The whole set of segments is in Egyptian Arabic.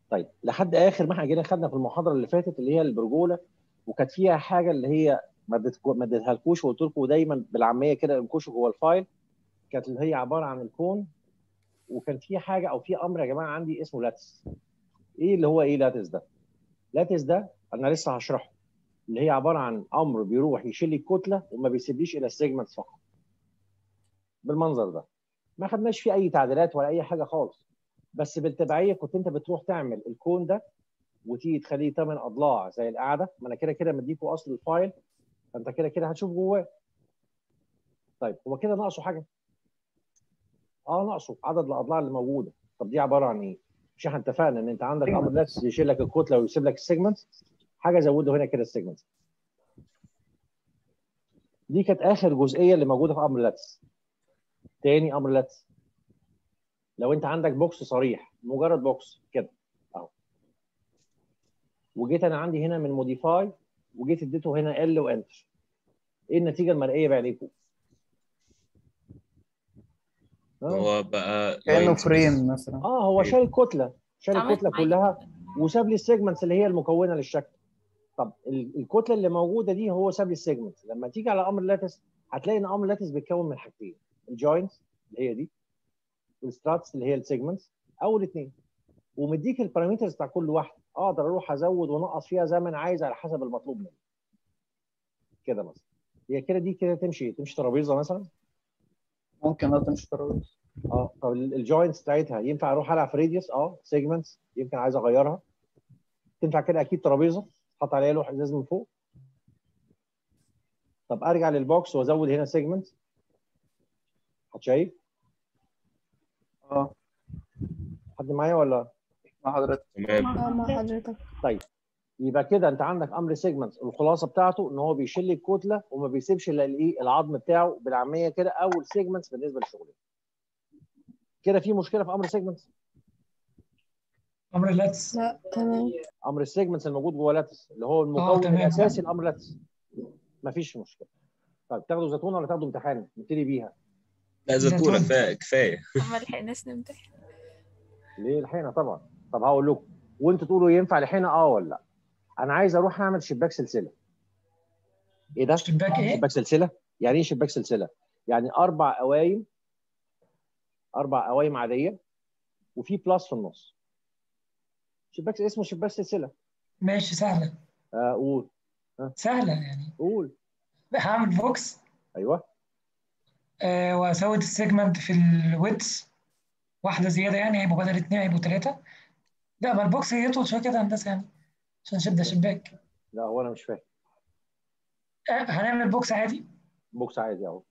طيب لحد اخر ما احنا جينا خدنا في المحاضره اللي فاتت اللي هي البرجوله وكانت فيها حاجه اللي هي ما اديتكو- ما اديتهالكوش وقلت لكم دايما بالعاميه كده انكشوا جوه الفايل كانت اللي هي عباره عن الكون وكان في حاجه او في امر يا جماعه عندي اسمه لاتس ايه اللي هو ايه لاتس ده؟ لاتس ده انا لسه هشرحه اللي هي عباره عن امر بيروح يشيل لي الكتله وما بيسيبليش الى السيجمنتس فقط بالمنظر ده ما خدناش فيه اي تعديلات ولا اي حاجه خالص بس بالتبعيه كنت انت بتروح تعمل الكون ده وتيجي تخليه 8 اضلاع زي القاعده ما انا كده كده مديكوا اصل الفايل فانت كده كده هتشوف جواه طيب هو كده ناقصه حاجه اه ناقصه عدد الاضلاع اللي موجوده طب دي عباره عن ايه مش احنا اتفقنا ان انت عندك امر لاتس يشيل لك الكتله ويسيب لك السيجمنت حاجه زوده هنا كده السيجمنت دي كانت اخر جزئيه اللي موجوده في امر لاتس تاني امر لاتس لو انت عندك بوكس صريح مجرد بوكس كده اهو وجيت انا عندي هنا من موديفاي وجيت اديته هنا ال وانتر ايه النتيجه المرئيه بعينيكم؟ اه هو بقى كانه lines فريم مثلا اه هو شال الكتله شال عملت الكتله معاك كلها وساب لي السيجمنتس اللي هي المكونه للشكل طب ال- الكتله اللي موجوده دي هو ساب لي السيجمنتس لما تيجي على امر لاتس هتلاقي ان امر لاتس بيتكون من حاجتين الجوينتس اللي هي دي والستراتس اللي هي السيجمنتس او الاثنين ومديك البارامترز بتاع كل واحده اقدر اروح ازود وانقص فيها زي ما انا عايز على حسب المطلوب مني كده مثلا هي كده دي كده تمشي تمشي ترابيزه مثلا ممكن اه تمشي ترابيزه اه طب الجوينتس بتاعتها ينفع اروح العب في راديوس اه سيجمنتس يمكن عايز اغيرها تنفع كده اكيد ترابيزه حط عليها لوح ازاز من فوق طب ارجع للبوكس وازود هنا سيجمنت حد شايف اه حد معايا ولا مع حضرتك تمام اه مع حضرتك يبقى كده انت عندك امر سيجمنت الخلاصه بتاعته ان هو بيشيل لي الكتله وما بيسيبش الا الايه العظم بتاعه بالعاميه كده او السيجمنتس بالنسبه للشغل كده في مشكله في امر سيجمنت امر لاتس لا تمام امر السيجمنتس الموجود جوه لاتس اللي هو آه، المكون تمام. الاساسي لامر لاتس مفيش مشكله طيب تاخدوا زيتونه ولا تاخدوا امتحان نبتدي بيها لا زيتونه زيتون. كفايه كفايه ما لحقناش نمتحن ليه الحينه طبعا طب هقول لكم وانتوا تقولوا ينفع الحينه اه ولا لا انا عايز اروح اعمل شباك سلسله ايه ده شباك ايه؟ شباك سلسله يعني ايه شباك سلسله يعني اربع قوايم اربع قوايم عاديه وفي بلس في النص شباك اسمه شباك سلسله ماشي سهله آه قول سهله يعني قول هعمل بوكس ايوه آه وازود السيجمنت في الويدز واحده زياده يعني هيبقوا بدل اتنين هيبقوا ثلاثه لا ما البوكس يطول شويه كده هندسه يعني عشان شده شباك لا هو انا مش فاهم آه هنعمل بوكس عادي بوكس عادي اهو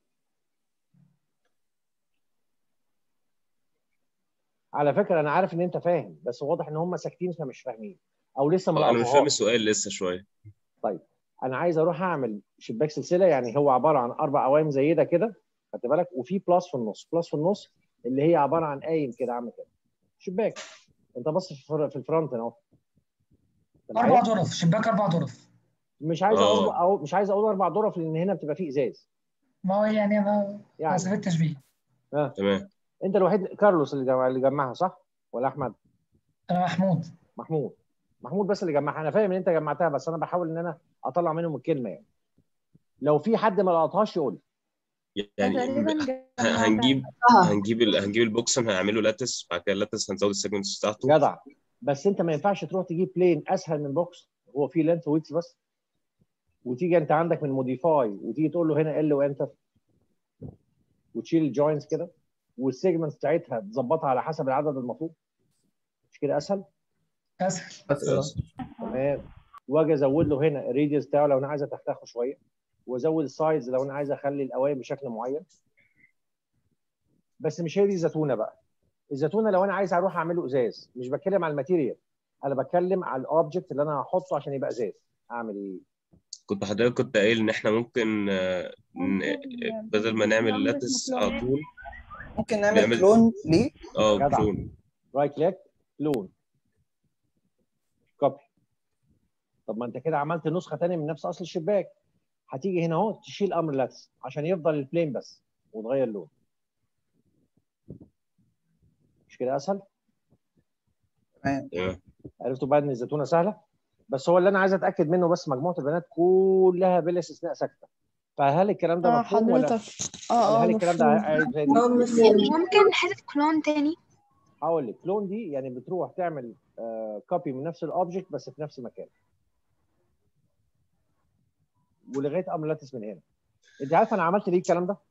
على فكره انا عارف ان انت فاهم بس واضح ان هم ساكتين فمش فاهمين او لسه ما انا مش فاهم لقطوهاش. السؤال لسه شويه انا عايز اروح اعمل شباك سلسله يعني هو عباره عن اربع قوايم زي ده كده خدت بالك وفي بلس في النص بلس في النص اللي هي عباره عن قايم كده عامل كده شباك انت بص في الفر- في الفرونت اهو أنت اربع معايا؟ ظرف شباك اربع ظرف مش عايز آه. اقول أو مش عايز اقول اربع ظرف لان هنا بتبقى فيه ازاز ما هو يعني انا يعني حسب التشبيه تمام انت الوحيد كارلوس اللي جمع اللي جمعها صح ولا احمد انا محمود محمود محمود بس اللي جمعها انا فاهم ان انت جمعتها بس انا بحاول ان انا اطلع منهم الكلمه يعني لو في حد ما لقطهاش يقول لي. يعني تقريبا ه- جمعتها. هنجيب آه. هنجيب ال... هنجيب البوكس هنعمله لاتس بعد كده اللاتس هنزود السيجمنتس بتاعته جدع بس انت ما ينفعش تروح تجيب بلين اسهل من بوكس هو فيه لينث ويتس بس وتيجي انت عندك من موديفاي وتيجي تقول له هنا ال وانتر وتشيل الجوينتس كده والسيجمنتس بتاعتها تظبطها على حسب العدد المطلوب مش كده اسهل اسهل بس بس. تمام واجي ازود له هنا الريديوس بتاعه لو انا عايز اتختخه شويه وازود السايز لو انا عايز اخلي القوايم بشكل معين بس مش هي دي الزتونه بقى الزتونه لو انا عايز اروح اعمله ازاز مش بتكلم على الماتيريال انا بتكلم على الاوبجكت اللي انا هحطه عشان يبقى ازاز اعمل ايه كنت حضرتك كنت قايل ان احنا ممكن آه، ن- بدل ما نعمل لاتس على طول ممكن نعمل نعمل- كلون ليه اه جدع. كلون رايت كليك كلون كوبي طب ما انت كده عملت نسخه ثانيه من نفس اصل الشباك هتيجي هنا اهو تشيل امر لاتس عشان يفضل البلين بس وتغير لون مش كده اسهل تمام تمام عرفتوا بقى ان الزيتونه سهله بس هو اللي انا عايز اتاكد منه بس مجموعه البنات كلها بلا استثناء ساكته فهل الكلام ده اه مفهوم ولا حضرتك اه اه هل الكلام ده مفهوم عايز تاني؟ اه مفهوم ممكن حذف كلون تاني هقول لك كلون دي يعني بتروح تعمل كوبي من نفس الاوبجكت بس في نفس المكان ولغايه امر من هنا انت عارف انا عملت ليه الكلام ده؟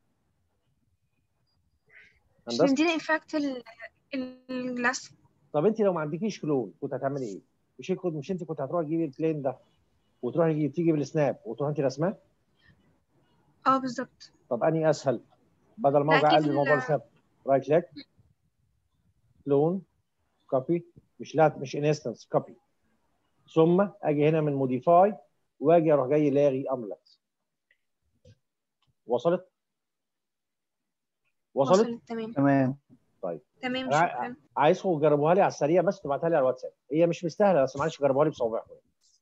عشان هندسه يدينا افكت الجلاس طب انت لو ما عندكيش كلون كنت هتعملي ايه؟ مش كنت مش انت كنت هتروحي تجيبي البلين ده وتروحي تجيبي تيجي بالسناب وتروحي انت رسماه؟ اه بالظبط طب اني اسهل بدل ما لا، ارجع أكيد قلب الموبايل ال- ساب رايت كليك كلون كوبي مش لا مش انستنس كوبي ثم اجي هنا من موديفاي واجي اروح جاي لاغي املت وصلت؟ وصلت؟ وصلت تمام تمام تمام أنا ع- شكرا عايزكم تجربوها لي على السريع بس تبعتها لي على الواتساب هي مش مستاهله بس معلش جربوها لي بصوابعكم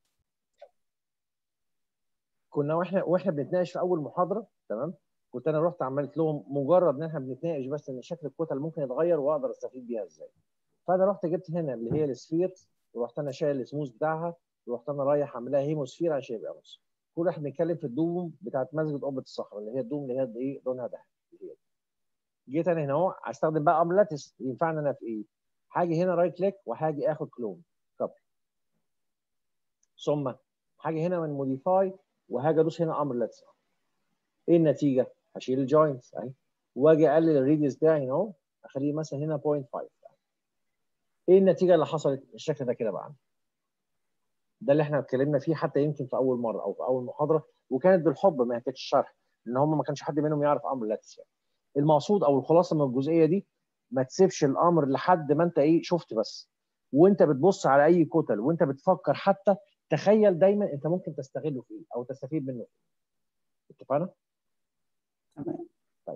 كنا واحنا واحنا بنتناقش في اول محاضره تمام كنت انا رحت عملت لهم مجرد ان احنا بنتناقش بس ان شكل الكتل ممكن يتغير واقدر استفيد بيها ازاي فانا رحت جبت هنا اللي هي السفير ورحت انا شايل السموث بتاعها ورحت انا رايح عاملها هيموسفير عشان يبقى نص كل واحد بنتكلم في الدوم بتاعت مسجد قبه الصخره اللي هي الدوم اللي هي ايه لونها ذهبي اللي هي دي. جيت انا هنا اهو هستخدم بقى املاتس ينفعني انا في ايه؟ هاجي هنا رايت كليك وهاجي اخد كلون كوبي ثم هاجي هنا من موديفاي وهاجي ادوس هنا امر لاتس ايه النتيجه؟ هشيل الجوينتس اهي واجي اقلل الريديوس بتاعي هنا اهو اخليه مثلا هنا 0.5 ايه النتيجه اللي حصلت؟ الشكل ده كده بقى عندي. ده اللي احنا اتكلمنا فيه حتى يمكن في اول مره او في اول محاضره وكانت بالحب ما كانتش شرح ان هم ما كانش حد منهم يعرف امر لاتس يعني. المقصود او الخلاصه من الجزئيه دي ما تسيبش الامر لحد ما انت ايه شفت بس وانت بتبص على اي كتل وانت بتفكر حتى تخيل دايما انت ممكن تستغله في ايه او تستفيد منه في ايه اتفقنا؟ تمام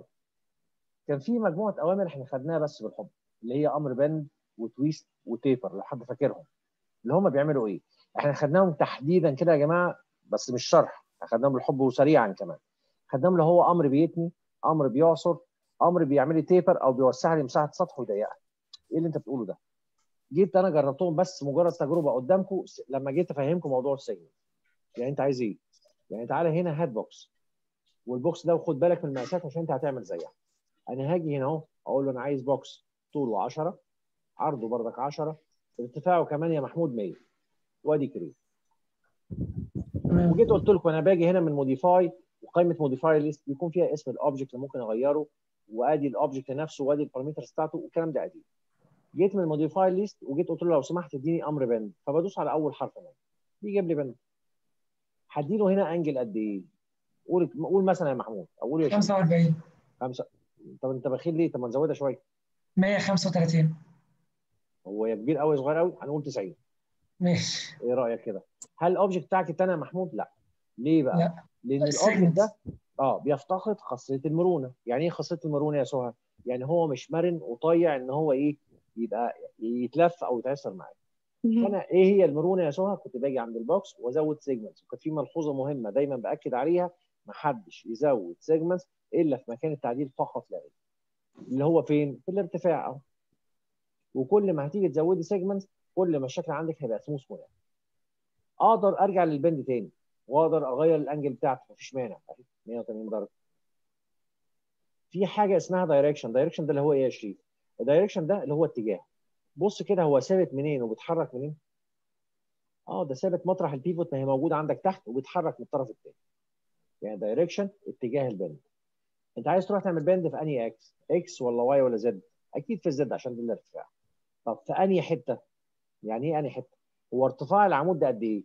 كان في مجموعه اوامر احنا خدناها بس بالحب اللي هي امر بند وتويست وتيبر لو حد فاكرهم اللي هم بيعملوا ايه؟ احنا خدناهم تحديدا كده يا جماعه بس مش شرح خدناهم بالحب وسريعا كمان خدناهم اللي هو امر بيتني امر بيعصر امر بيعمل لي تيبر او بيوسع لي مساحه سطح ويضيقها ايه اللي انت بتقوله ده؟ جيت انا جربتهم بس مجرد تجربه قدامكم لما جيت افهمكم موضوع السيجمنت يعني انت عايز ايه؟ يعني تعالى هنا هات بوكس والبوكس ده وخد بالك من المقاسات عشان انت هتعمل زيها انا هاجي هنا اهو اقول له انا عايز بوكس طوله 10 عرضه بردك 10 ارتفاعه كمان يا محمود 100 وادي كريم تمام وجيت قلت لكم انا باجي هنا من موديفاي وقائمه موديفاي ليست بيكون فيها اسم الاوبجكت اللي ممكن اغيره وادي الاوبجكت نفسه وادي البارامترز بتاعته والكلام ده قديم جيت من موديفاي ليست وجيت قلت له لو سمحت اديني امر بند فبدوس على اول حرف منه بيجيب لي بند هديله هنا انجل قد ايه؟ قول قول مثلا يا محمود او قول يا شيخ 45 خمسه طب انت بخيل ليه؟ طب ما نزودها شويه 135 هو يا كبير قوي صغير قوي هنقول 90 ماشي ايه رايك كده؟ هل الاوبجكت بتاعك الثاني يا محمود؟ لا ليه بقى؟ لا. لان السيجمنت. الاوبجكت ده اه بيفتقد خاصيه المرونه يعني ايه خاصيه المرونه يا سهى؟ يعني هو مش مرن وطيع ان هو ايه يبقى يتلف او يتعصر معاك فانا ايه هي المرونه يا سهى؟ كنت باجي عند البوكس وازود سيجمنتس وكان في ملحوظه مهمه دايما باكد عليها ما حدش يزود سيجمنتس الا في مكان التعديل فقط لا غير اللي هو فين؟ في الارتفاع اهو وكل ما هتيجي تزودي سيجمنتس كل ما الشكل عندك هيبقى سموث مناسب اقدر ارجع للبند تاني واقدر اغير الانجل بتاعته مفيش مانع أهي، 180 درجه في حاجه اسمها دايركشن دايركشن ده اللي هو ايه يا شريف الدايركشن ده اللي هو اتجاه بص كده هو ثابت منين وبيتحرك منين اه ده ثابت مطرح البيفوت ما هي موجوده عندك تحت وبيتحرك من الطرف الثاني يعني دايركشن اتجاه البند انت عايز تروح تعمل بند في انهي اكس اكس ولا واي ولا زد اكيد في الزد عشان ده الارتفاع طب في انهي حته يعني ايه انهي حته هو ارتفاع العمود ده قد ايه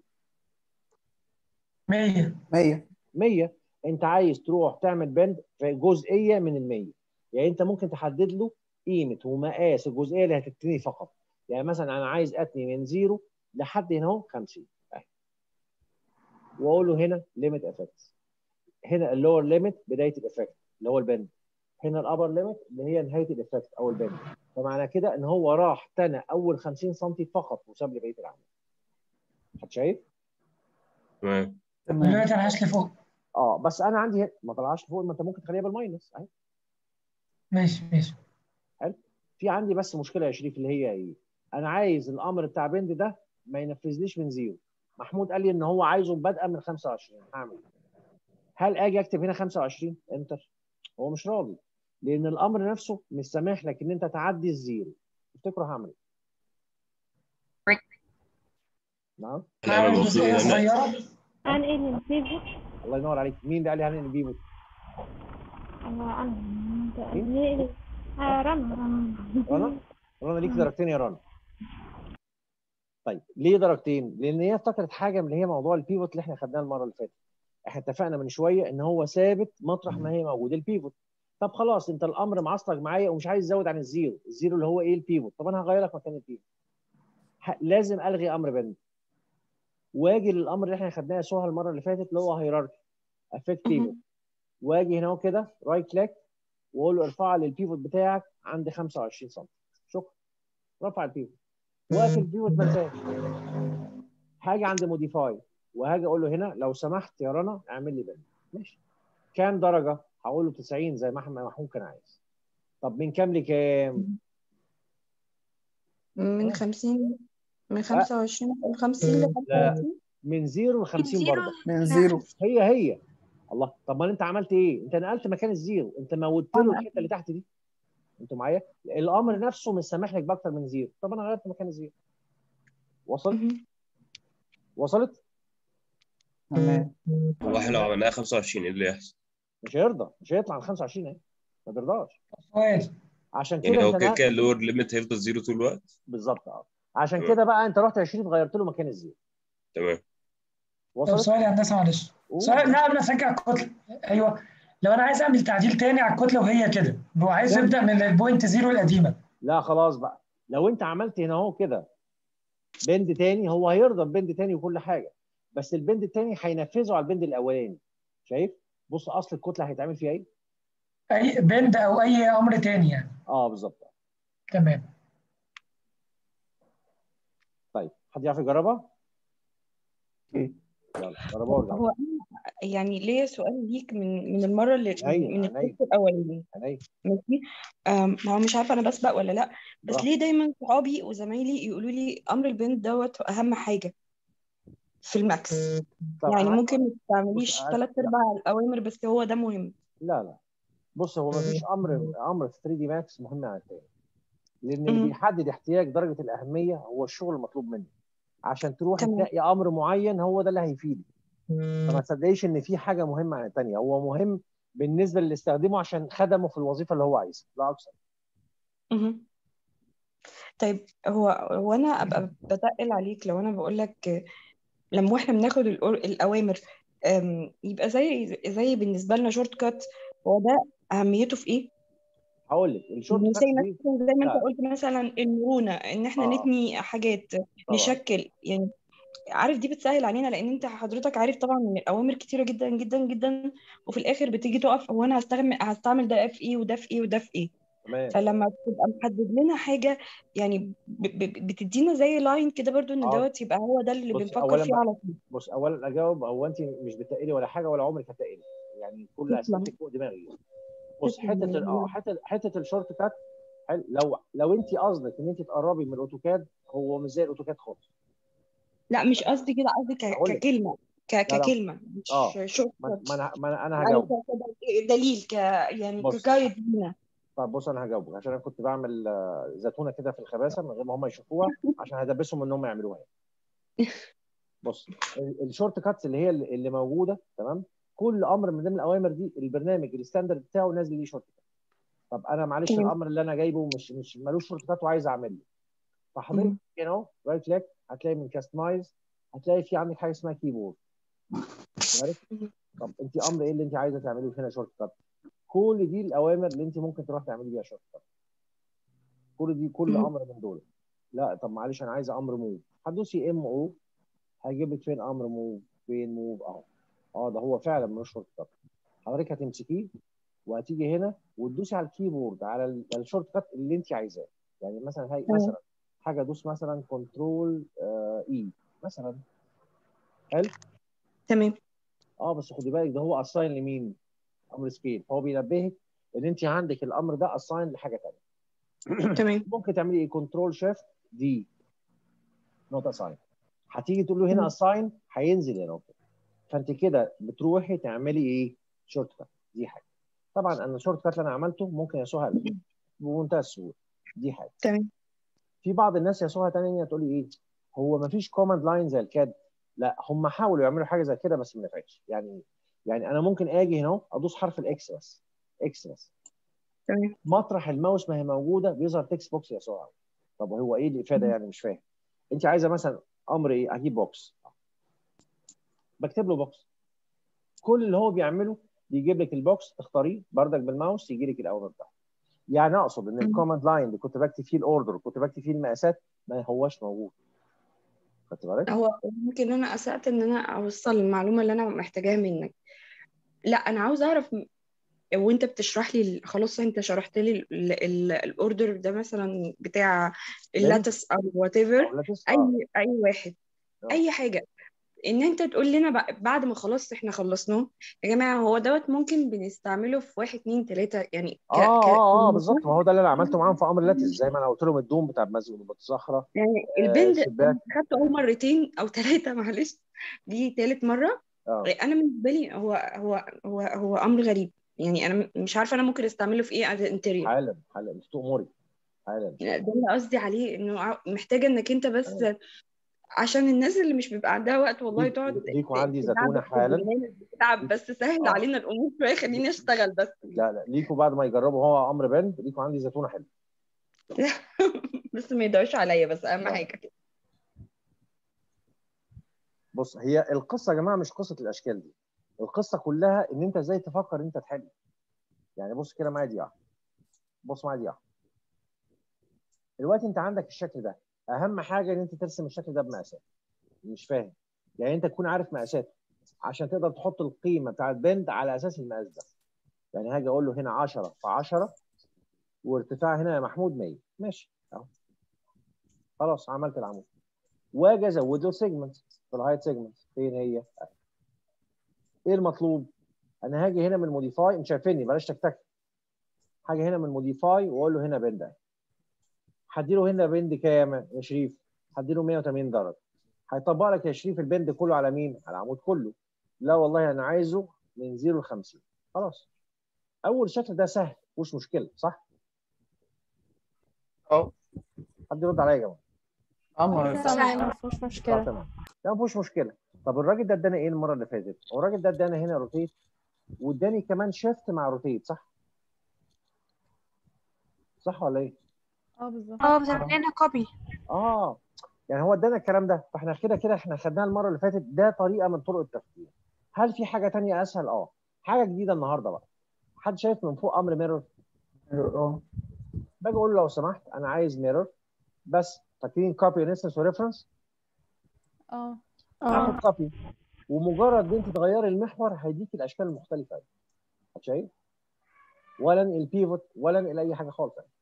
100 100 100 انت عايز تروح تعمل بند في جزئيه من ال 100 يعني انت ممكن تحدد له قيمه ومقاس الجزئيه اللي هتتني فقط يعني مثلا انا عايز اتني من زيرو لحد هنا اهو 50 اهي واقول له هنا ليميت افكتس هنا اللور ليميت بدايه الافكت اللي هو البند هنا الابر ليميت اللي هي نهايه الافكت او البند فمعنى كده ان هو راح تنى اول 50 سم فقط وساب لي بقيه العمود حد شايف؟ تمام تمام دلوقتي انا هشلي فوق اه بس انا عندي هنا ما طلعش فوق ما انت ممكن تخليها بالماينس اهي ماشي ماشي في عندي بس مشكله يا شريف اللي هي ايه؟ انا عايز الامر بتاع بند ده ما ينفذليش من زيرو محمود قال لي ان هو عايزه بادئه من 25 هعمل إيه؟ هل اجي اكتب هنا 25 انتر هو مش راضي لان الامر نفسه مش سامح لك ان انت تعدي الزيرو تفتكروا هعمل ايه؟ نعم هنعمل هعمل المفروض جزئية هنا صغيرة هنقل الفيسبوك الله ينور عليك مين اللي قال لي هنقل بيبوت أنا أنا مين؟ نقل آه، رنا رنا رنا رنا ليك درجتين يا رنا طيب ليه درجتين؟ لان هي افتكرت حاجه من اللي هي موضوع البيفوت اللي احنا خدناه المره اللي فاتت احنا اتفقنا من شويه ان هو ثابت مطرح ما هي موجود البيفوت طب خلاص انت الامر معصلك معايا ومش عايز تزود عن الزيرو الزيرو اللي هو ايه البيفوت طب انا هغير لك مكان البيفوت ه- لازم الغي امر بند واجي للامر اللي احنا خدناه سوها المره اللي فاتت اللي هو هيراركي افكت بيفوت واجي هنا كده رايت كليك واقول له ارفع لي البيفوت بتاعك عند 25 سم شكرا رفع البيفوت وقف البيفوت ما انساش هاجي عند موديفاي وهاجي اقول له هنا لو سمحت يا رنا اعمل لي بند ماشي كام درجه؟ هقول له 90 زي ما احمد محمود كان عايز طب من كام لكام؟ من خمسين من خمسة وعشرين ل 50 ل لا. 25 من زيرو ل 50 زيرو برضه من زيرو هي هي الله طب ما انت عملت ايه؟ انت نقلت مكان الزيرو انت موتت له الحته اللي تحت دي انتوا معايا؟ الامر نفسه مش سامح لك باكتر من زيرو طب انا غيرت مكان الزيرو وصلت؟ مهم. وصلت؟ تمام هو احنا لو عملناها 25 ايه اللي يحصل؟ مش هيرضى مش هيطلع عن 25 اهي ما بيرضاش سؤال عشان كده يعني هو انت كده نقلت- كده اللور ليميت هيفضل زيرو طول الوقت بالظبط اه عشان تمام. كده بقى انت رحت 20 غيرت له مكان الزيرو تمام طب وصلت؟ سؤال يا هندسة معلش قول. سؤال لا قبل ما اسجل الكتلة ايوه لو انا عايز اعمل تعديل تاني على الكتلة وهي كده هو عايز ممكن. يبدأ من البوينت زيرو القديمة لا خلاص بقى لو انت عملت هنا اهو كده بند تاني هو هيرضى ببند تاني وكل حاجه بس البند التاني هينفذه على البند الاولاني شايف بص اصل الكتله هيتعمل فيها ايه اي بند او اي امر تاني يعني اه بالظبط تمام طيب حد يعرف يجربها اوكي يلا جربها وارجع هو أنا يعني ليا سؤال ليك من من المرة اللي عيني، من عيني. الكورس الأولاني عينيا ماشي أم، هو مش عارفة أنا بسبق ولا لأ بس براحتك. ليه دايما صحابي وزمايلي يقولوا لي أمر البنت دوت أهم حاجة في الماكس طب يعني أنا- ممكن ما تعمليش بص، ثلاث لا. أرباع الأوامر بس هو ده مهم لا لا بص هو مفيش امر امر في 3 دي ماكس مهم عن التاني لان اللي مم. بيحدد احتياج درجه الاهميه هو الشغل المطلوب منك عشان تروح تمام. تلاقي امر معين هو ده اللي هيفيدك فما تصدقيش ان في حاجه مهمه عن الثانيه هو مهم بالنسبه للي استخدمه عشان خدمه في الوظيفه اللي هو عايزها لا اكثر مهم. طيب هو هو انا ابقى بتقل عليك لو انا بقول لك لما احنا بناخد الأور- الاوامر أم، يبقى زي زي بالنسبه لنا شورت كات هو ده اهميته في ايه؟ هقول لك الشورت يعني كات زي دي مثلا زي ما انت لا. قلت مثلا المرونه ان احنا آه. نتني حاجات طبعا نشكل يعني عارف دي بتسهل علينا لان انت حضرتك عارف طبعا ان الاوامر كتيره جدا جدا جدا وفي الاخر بتيجي تقف هو انا هستعمل هستعمل ده في ايه وده في ايه وده في ايه تمام فلما تبقى محدد لنا حاجة يعني ب- ب- بتدينا زي لاين كده برضو ان آه. دوت يبقى هو ده اللي بص بنفكر اولا فيه بقى على طول بص اولا اجاوب هو انت مش بتقلي ولا حاجه ولا عمرك هتقلي يعني كل تسلم. اسئلتك فوق دماغي بص تسلم حته ال- والله. اه حته حته الشورت كات حلو لو لو انت قصدك ان انت تقربي من الاوتوكاد هو مش زي الاوتوكاد خالص لا مش قصدي كده قصدي ك- هقول لك. ككلمة ك- لا، لا. ككلمة مش آه. شورت ما كات ما انا ما انا انا يعني هجاوب ك- ك- دليل ك يعني بص. كجايد لينا طب بص انا هجاوبك عشان انا كنت بعمل آه، زيتونه كده في الخباثه من غير ما هم يشوفوها عشان هدبسهم ان هم يعملوها بص ال- الشورت كاتس اللي هي اللي اللي موجوده تمام كل امر من ضمن الاوامر دي البرنامج الستاندرد بتاعه نازل ليه شورت كات طب انا معلش تمام. الامر اللي انا جايبه مش مش ملوش شورت كات وعايز اعمله فحضرتك مم. هنا اهو رايت كليك هتلاقي من كاستمايز هتلاقي في عندك حاجه اسمها كيبورد عارف مم. طب انت امر ايه اللي انت عايزه تعمله هنا شورت كات كل دي الاوامر اللي انت ممكن تروح تعملي بيها شورت كات كل دي كل مم. امر من دول لا طب معلش انا عايز امر موف هتدوسي ام او هيجيب لك فين امر موف فين موف اهو اه ده هو فعلا ملوش شورت كات حضرتك هتمسكيه وهتيجي هنا وتدوسي على الكيبورد على ال- الشورت كات اللي انت عايزاه يعني مثلا هاي تمام. مثلا حاجه ادوس مثلا كنترول اي مثلا حلو تمام اه بس خدي بالك ده هو اساين لمين؟ امر سكيل فهو بينبهك ان انت عندك الامر ده اساين لحاجه ثانيه تمام ممكن تعملي ايه كنترول شيفت دي نوت اساين هتيجي تقول له هنا اساين هينزل هنا اوكي فانت كده بتروحي تعملي ايه شورت كات دي حاجه طبعا انا الشورت كات اللي انا عملته ممكن يسوها لك بمنتهى السهوله دي حاجه تمام في بعض الناس يسوها تانية تقول لي ايه هو ما فيش كوماند لاين زي الكاد لا هم حاولوا يعملوا حاجه زي كده بس ما نفعتش يعني يعني انا ممكن اجي هنا ادوس حرف الاكس بس اكس بس تمام مطرح الماوس ما هي موجوده بيظهر تكست بوكس يسوع طب هو ايه الافاده يعني مش فاهم انت عايزه مثلا امر ايه اجيب بوكس بكتب له بوكس كل اللي هو بيعمله بيجيب لك البوكس تختاريه بردك بالماوس يجي لك الاوامر بتاعته يعني اقصد ان الكوماند لاين اللي كنت بكتب فيه الاوردر كنت بكتب فيه المقاسات ما هوش موجود خدت بالك؟ هو ممكن انا اسأت ان انا اوصل المعلومة اللي انا محتاجاها منك لا انا عاوز اعرف م- وانت بتشرح لي ال- خلاص انت شرحت لي ال- ال- ال- الاوردر ده مثلا بتاع اللاتس او وات ايفر أو لا تس- اي آه. اي واحد آه. اي حاجة ان انت تقول لنا بق- بعد ما خلاص احنا خلصناه يا جماعة هو دوت ممكن بنستعمله في واحد اتنين تلاتة يعني ك اه ك اه اه بالظبط ما هو ده اللي انا عملته معاهم في امر لاتس زي ما انا قلت لهم الدوم بتاع مسجد الصخره يعني آه البند الشباك أنا خدته اهو مرتين او ثلاثة معلش دي تالت مرة اه انا بالنسبه لي هو هو هو هو امر غريب يعني انا م- مش عارفه انا ممكن استعمله في ايه از انتريور حالا حالا مش تأمري حالا ان شاء ده الله اللي قصدي عليه انه ع- محتاجه انك انت بس أيوة. عشان الناس اللي مش بيبقى عندها وقت والله ليك تقعد ليكوا ت- عندي زتونه تدعبس في حالا البرنامج بتتعب ليك بس سهل اه علينا الامور شويه خليني اشتغل بس لا لا ليكوا بعد ما يجربوا هو امر بند ليكوا عندي زتونه حلو بس ما يدعوش عليا بس اهم اه حاجه بص هي القصه يا جماعه مش قصه الاشكال دي القصه كلها ان انت ازاي تفكر انت تحل يعني بص كده معايا دي واحدة. بص معايا دي واحدة. دلوقتي انت عندك الشكل ده اهم حاجه ان انت ترسم الشكل ده بمقاسات مش فاهم يعني انت تكون عارف مقاساته عشان تقدر تحط القيمه بتاعت بند على اساس المقاس ده يعني هاجي اقول له هنا 10 في 10 وارتفاع هنا يا محمود 100 ماشي اهو خلاص عملت العمود واجي ازود له سيجمنت في الهايت سيجمنت فين هي؟ ايه المطلوب؟ انا هاجي هنا من موديفاي مش شايفيني بلاش تكتك هاجي هنا من موديفاي واقول له هنا بند اهي هديله هنا بند كام يا شريف؟ هديله 180 درجه هيطبق لك يا شريف البند كله على مين؟ على العمود كله لا والله انا عايزه من 0 ل 50 خلاص اول شكل ده سهل مش مشكله صح؟ اه حد يرد عليا يا جماعه أما تمام ما فيهوش اه مشكلة تمام لا ما فيهوش مشكله طب الراجل ده ادانا ايه المره اللي فاتت؟ هو الراجل ده ادانا هنا روتيت واداني كمان شيفت مع روتيت صح؟ صح ولا ايه؟ اه بالظبط اه بتعمل لنا كوبي اه يعني هو ادانا الكلام ده فاحنا كده كده احنا خدناها المره اللي فاتت ده طريقه من طرق التفكير هل في حاجه تانية اسهل؟ اه حاجه جديده النهارده بقى حد شايف من فوق امر ميرور اه باجي اقول له لو سمحت انا عايز ميرور بس فاكرين كوبي انستنس وريفرنس اه اخد كوبي ومجرد ان انت تغيري المحور هيديك الاشكال المختلفه دي شايف؟ ولا البيفوت ولا انقل اي حاجه خالص يعني.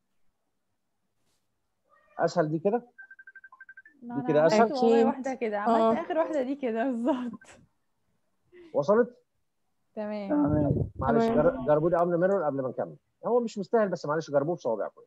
اسهل دي كده ما دي انا كده عملت اسهل والله أكيد. واحدة كده اه. عملت اخر واحدة دي كده بالظبط وصلت؟ تمام تمام معلش تمام. جر- جربوا لي امر ميرور قبل ما نكمل هو مش مستاهل بس معلش جربوه بصوابعكم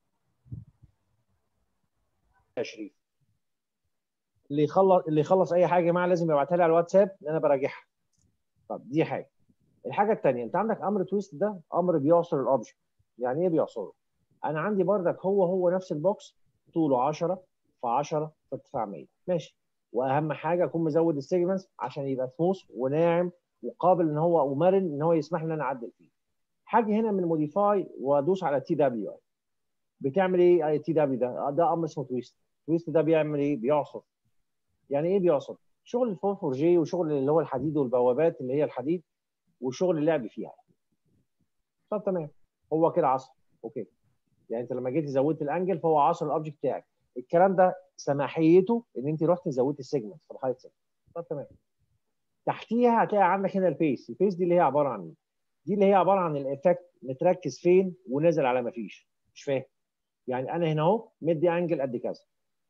يا شريف اللي يخلص اللي يخلص اي حاجه يا جماعه لازم يبعتها لي على الواتساب لان انا براجعها طب دي حاجه الحاجه الثانيه انت عندك امر تويست ده امر بيعصر الاوبجكت يعني ايه بيعصره انا عندي بردك هو هو نفس البوكس طوله 10 في 10 في ارتفاع 100 ماشي واهم حاجه اكون مزود السيجمنتس عشان يبقى سموث وناعم وقابل ان هو ومرن ان هو يسمح لي ان انا اعدل فيه حاجه هنا من موديفاي وادوس على تي دبليو بتعمل ايه تي دبليو ده ده امر اسمه تويست تويست ده بيعمل ايه بيعصر يعني ايه بيعصر شغل الفور فور جي وشغل اللي هو الحديد والبوابات اللي هي الحديد وشغل اللعب فيها طب تمام هو كده عصر اوكي يعني انت لما جيت زودت الانجل فهو عصر الاوبجكت بتاعك الكلام ده سماحيته ان انت رحت زودت السيجمنت في الهايت سيجمنت طب تمام تحتيها هتلاقي عندك هنا البيس البيس دي اللي هي عباره عن ايه دي اللي هي عباره عن الايفكت متركز فين ونازل على ما فيش مش فاهم يعني انا هنا اهو مدي انجل قد كذا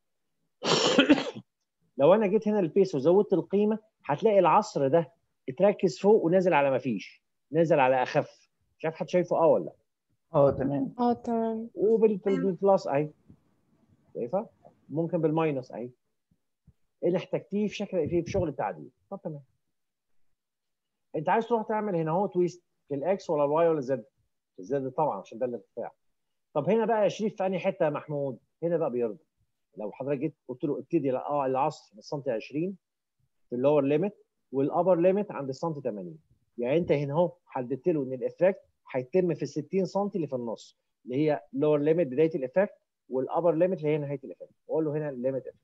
لو انا جيت هنا البيس وزودت القيمه هتلاقي العصر ده اتركز فوق ونازل على ما فيش نازل على اخف مش عارف حد شايفه اه ولا لا اه تمام اه تمام وبالبلس اهي شايفها ممكن بالماينس اهي ايه اللي احتجتيه في شكل في في شغل التعديل طب تمام انت عايز تروح تعمل هنا هو تويست في الاكس ولا الواي ولا الزد الزد طبعا عشان ده الارتفاع طب هنا بقى يا شريف في انهي حته يا محمود هنا بقى بيرضى لو حضرتك جيت قلت له ابتدي لا اه العصر السنتي 20 في اللور ليميت والابر ليميت عند السنتي 80 يعني انت هنا اهو حددت له ان الافكت هيتم في ال 60 سم اللي في النص اللي هي لور ليميت بدايه الافكت والابر ليميت اللي هي نهايه الافكت واقول له هنا الليميت افكت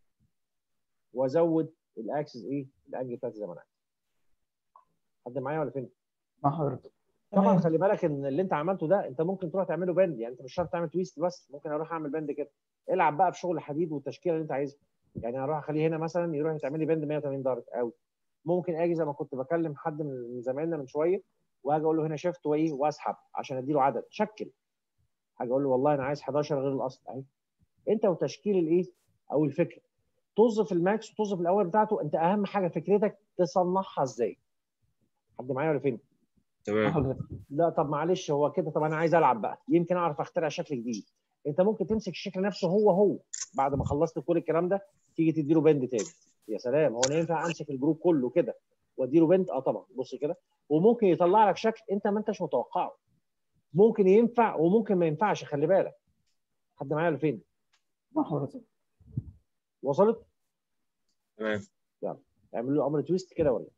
وازود الاكسس ايه الانجل بتاعتي زي ما انا عايز حد معايا ولا فين؟ مع حضرتك طبعا تمام. خلي بالك ان اللي انت عملته ده انت ممكن تروح تعمله بند يعني انت مش شرط تعمل تويست بس ممكن اروح اعمل بند كده العب بقى في شغل حديد والتشكيله اللي انت عايزها يعني اروح اخليه هنا مثلا يروح يتعمل لي بند 180 درجه قوي ممكن اجي زي ما كنت بكلم حد من من زمايلنا من شويه واجي اقول له هنا شيفت وايه واسحب عشان اديله عدد شكل حاجه اقول له والله انا عايز 11 غير الاصل اهي انت وتشكيل الايه او الفكره توظف الماكس وتوظف الاول بتاعته انت اهم حاجه فكرتك تصنعها ازاي حد معايا ولا فين مع تمام حضرتك لا طب معلش هو كده طب انا عايز العب بقى يمكن اعرف اخترع شكل جديد انت ممكن تمسك الشكل نفسه هو هو بعد ما خلصت كل الكلام ده تيجي تديله بند تاني يا سلام هو انا ينفع امسك الجروب كله كده واديله بند اه طبعا بص كده وممكن يطلع لك شكل انت ما انتش متوقعه ممكن ينفع وممكن ما ينفعش خلي بالك حد معايا ولا فين مع حضرتك وصلت تمام اعمل له امر تويست كده ولا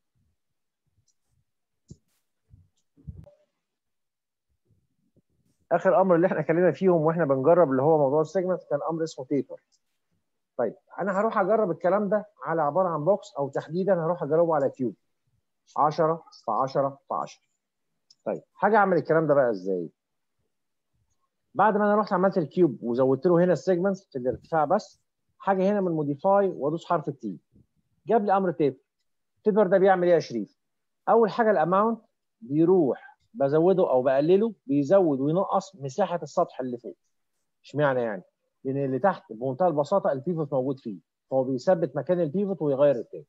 اخر امر اللي احنا اتكلمنا فيهم واحنا بنجرب اللي هو موضوع السيجمنت كان امر اسمه تيبر طيب انا هروح اجرب الكلام ده على عباره عن بوكس او تحديدا هروح اجربه على كيوب 10 في 10 في 10 طيب حاجه اعمل الكلام ده بقى ازاي بعد ما انا رحت عملت الكيوب وزودت له هنا السيجمنتس في الارتفاع بس حاجه هنا من موديفاي وادوس حرف التي جاب لي امر تيبر تيبر ده بيعمل ايه يا شريف اول حاجه الاماونت بيروح بزوده او بقلله بيزود وينقص مساحه السطح اللي فوق اشمعنى يعني لان اللي تحت بمنتهى البساطه البيفوت موجود فيه فهو بيثبت مكان البيفوت ويغير التاني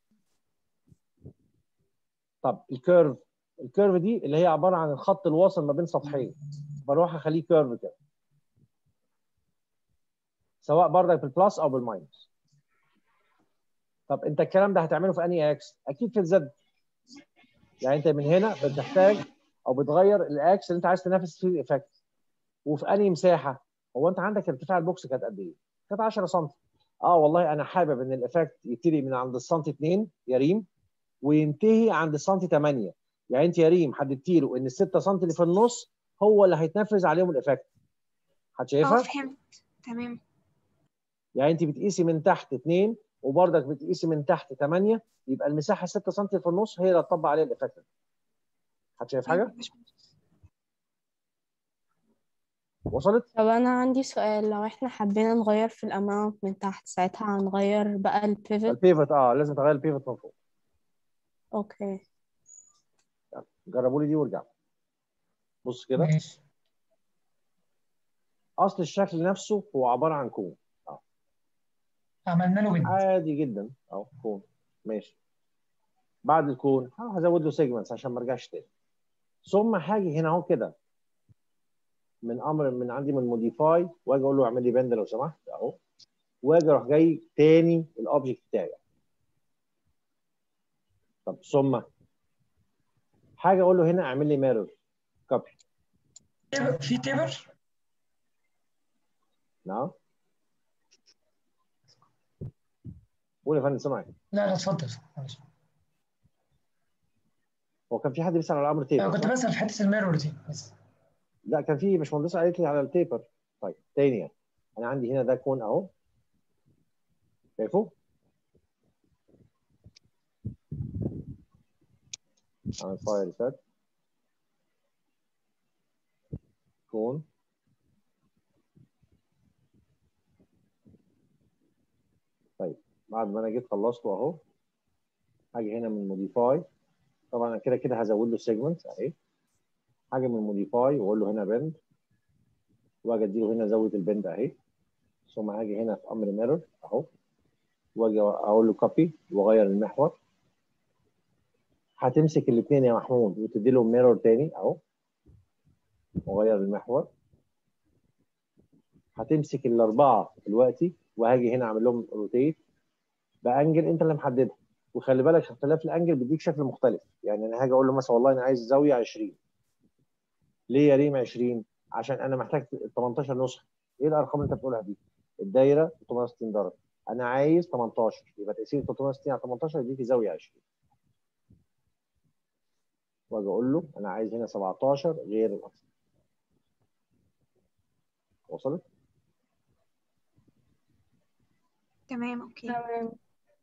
طب الكيرف الكيرف دي اللي هي عباره عن الخط الواصل ما بين سطحين بروح اخليه كيرف كده سواء بردك بالبلس او بالماينس طب انت الكلام ده هتعمله في انهي اكس اكيد في الزد يعني انت من هنا بتحتاج او بتغير الاكس اللي انت عايز تنافس فيه الايفكت وفي انهي مساحه هو انت عندك ارتفاع البوكس كانت قد ايه كانت 10 سم اه والله انا حابب ان الايفكت يبتدي من عند السنتي 2 يا ريم وينتهي عند السنتي 8 يعني انت يا ريم حددتي له ان ال 6 سم اللي في النص هو اللي هيتنفذ عليهم الايفكت حد اه شايفها فهمت تمام يعني انت بتقيسي من تحت 2 وبرضك بتقيسي من تحت 8 يبقى المساحه 6 سم في النص هي اللي هتطبق عليها الايفكت حد شايف حاجه وصلت طب أنا عندي سؤال لو احنا حبينا نغير في الأماونت من تحت ساعتها هنغير بقى البيفت البيفت اه لازم تغير البيفت من فوق اوكي جربوا لي دي وارجعوا بص كده ماشي اصل الشكل نفسه هو عباره عن كون عملنا له بنت عادي جدا اهو كون ماشي بعد الكون اه هزود له سيجمنتس عشان ما ارجعش تاني ثم هاجي هنا اهو كده من امر من عندي من موديفاي واجي اقول له اعمل لي بند لو سمحت اهو واجي اروح جاي تاني الاوبجكت بتاعي طب ثم حاجه اقول له هنا اعمل لي ميرور كوبي في تبر نعم قول يا فندم سامعك لا لا اتفضل معلش. هو كان في حد بيسال على امر تيبر أنا كنت صح؟ بسأل في حتة الميرور دي بس لا كان في باشمهندسه قالت لي على التيبر طيب تاني يعني. انا عندي هنا ده كون اهو شايفه؟ عامل فاير ريسيت كون طيب بعد ما انا جيت خلصته اهو هاجي هنا من موديفاي طبعا انا كده كده هزود له سيجمنت اهي حاجه من موديفاي واقول له هنا بند واجي اديله هنا زاويه البند اهي ثم هاجي هنا في امر ميرور اهو واجي اقول له كوبي واغير المحور هتمسك الاثنين يا محمود وتدي لهم ميرور تاني اهو واغير المحور هتمسك الاربعه دلوقتي وهاجي هنا اعمل لهم روتيت بانجل انت اللي محددها وخلي بالك اختلاف الانجل بيديك شكل مختلف يعني انا هاجي اقول له مثلا والله انا عايز زاويه 20 ليه يا ريم 20 عشان انا محتاج 18 نسخه ايه الارقام اللي انت بتقولها دي الدايره 360 درجه انا عايز 18 يبقى تقسيم 360 على 18 يديك زاويه 20 واجي اقول له انا عايز هنا 17 غير الاصل وصلت؟ تمام اوكي تمام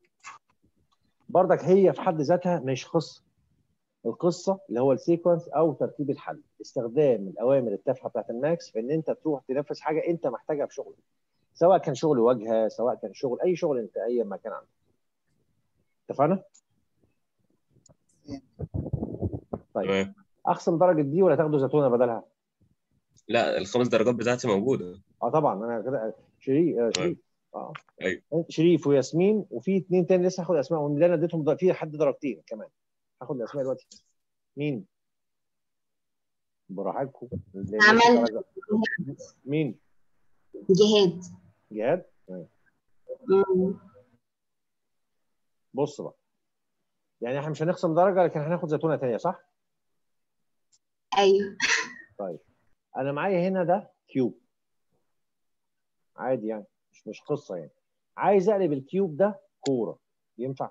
بردك هي في حد ذاتها مش قصه القصه اللي هو السيكونس او ترتيب الحل استخدام الاوامر التافهه بتاعت الماكس في ان انت تروح تنفذ حاجه انت محتاجها في شغلك سواء كان شغل واجهه سواء كان شغل اي شغل انت اي مكان عندك اتفقنا؟ طيب تمام اخصم درجه دي ولا تاخدوا زيتونه بدلها؟ لا الخمس درجات بتاعتي موجوده اه طبعا انا كده شريف آه شريف اه ايوه شريف وياسمين وفي اثنين تاني لسه هاخد اسماء وان انا اديتهم در- في حد درجتين كمان هاخد الاسماء دلوقتي مين؟ براحتكم اللي لسه عمل. درجة. مين؟ جهاد جهاد؟ تمام. مم. بص بقى يعني احنا مش هنخصم درجه لكن هناخد زيتونه تانيه صح؟ ايوه طيب انا معايا هنا ده كيوب عادي يعني مش مش قصه يعني عايز اقلب الكيوب ده كوره ينفع؟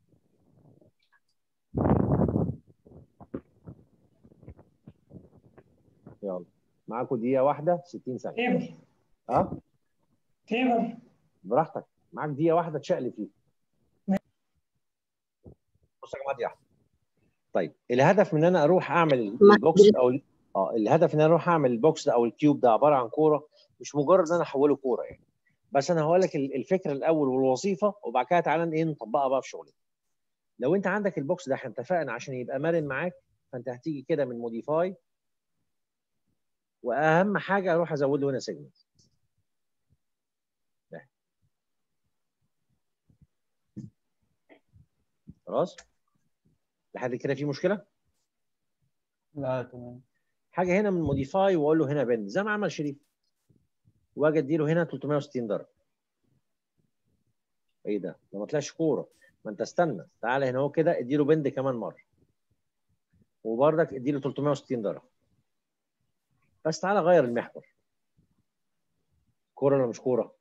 يلا معاكم دقيقه واحده 60 ثانيه تيبل ها تيبل براحتك معاك دقيقه واحده تشقلب فيها بص يا جماعه دي واحده طيب الهدف من ان انا اروح اعمل ما- البوكس او ال- اه الهدف ان انا اروح اعمل البوكس ده او الكيوب ده عباره عن كوره مش مجرد ان انا احوله كوره يعني بس انا هقول لك ال- الفكره الاول والوظيفه وبعد كده تعالى ايه نطبقها بقى في شغلنا لو انت عندك البوكس ده احنا اتفقنا عشان يبقى مرن معاك فانت هتيجي كده من موديفاي واهم حاجه اروح ازود له هنا سيجمنت خلاص لحد كده في مشكله لا تمام حاجه هنا من موديفاي واقول له هنا بند زي ما عمل شريف واجي اديله هنا 360 درجه ايه ده؟ ده ما طلعش كوره ما انت استنى تعالى هنا اهو كده اديله بند كمان مره وبرضك اديله 360 درجه بس تعالى غير المحور كوره ولا مش كوره؟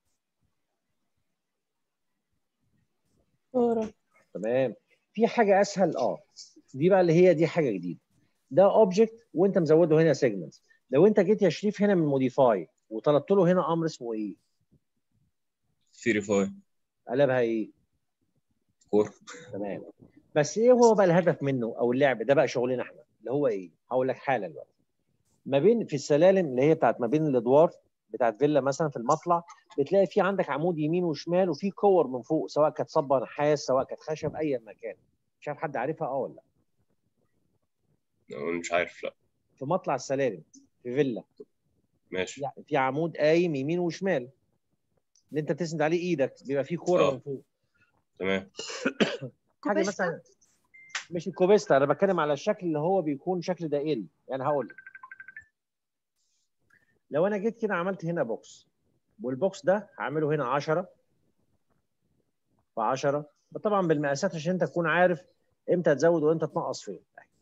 كورة تمام في حاجه اسهل اه دي بقى اللي هي دي حاجه جديده ده اوبجكت وانت مزوده هنا سيجمنت لو انت جيت يا شريف هنا من موديفاي وطلبت له هنا امر اسمه ايه؟ فيريفاي قلبها ايه؟ كور تمام بس ايه هو بقى الهدف منه او اللعب ده بقى شغلنا احنا اللي هو ايه؟ هقول لك حالا دلوقتي ما بين في السلالم اللي هي بتاعت ما بين الادوار بتاعت فيلا مثلا في المطلع بتلاقي في عندك عمود يمين وشمال وفي كور من فوق سواء كانت صبه نحاس سواء كانت خشب اي مكان مش عارف حد عارفها اه ولا لا مش عارف لا في مطلع السلالم في فيلا ماشي يعني في عمود قايم يمين وشمال اللي انت بتسند عليه ايدك بيبقى فيه كوره آه. من فوق تمام حاجه كوبيستا مثلا مش الكوبيستا انا بتكلم على الشكل اللي هو بيكون شكل دائري يعني هقول لك لو انا جيت كده عملت هنا بوكس والبوكس ده هعمله هنا 10 في 10 طبعا بالمقاسات عشان انت تكون عارف امتى تزود وامتى تنقص فين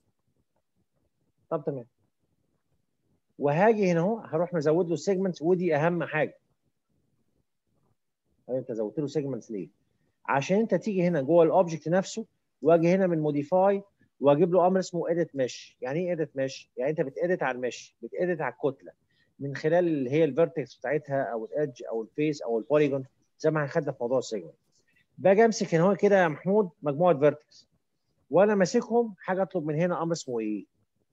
طب تمام وهاجي هنا اهو هروح مزود له سيجمنت ودي اهم حاجه طيب انت زودت له سيجمنتس ليه؟ عشان انت تيجي هنا جوه الاوبجكت نفسه واجي هنا من موديفاي واجيب له امر اسمه اديت مش يعني ايه اديت مش يعني انت بتاديت على المش بتاديت على الكتله من خلال اللي هي الفيرتكس بتاعتها او الادج او الفيس او البوليجون زي ما هنخدنا في موضوع السيجمنت باجي امسك هنا هو كده يا محمود مجموعه فيرتكس وانا ماسكهم حاجه اطلب من هنا امر اسمه ايه؟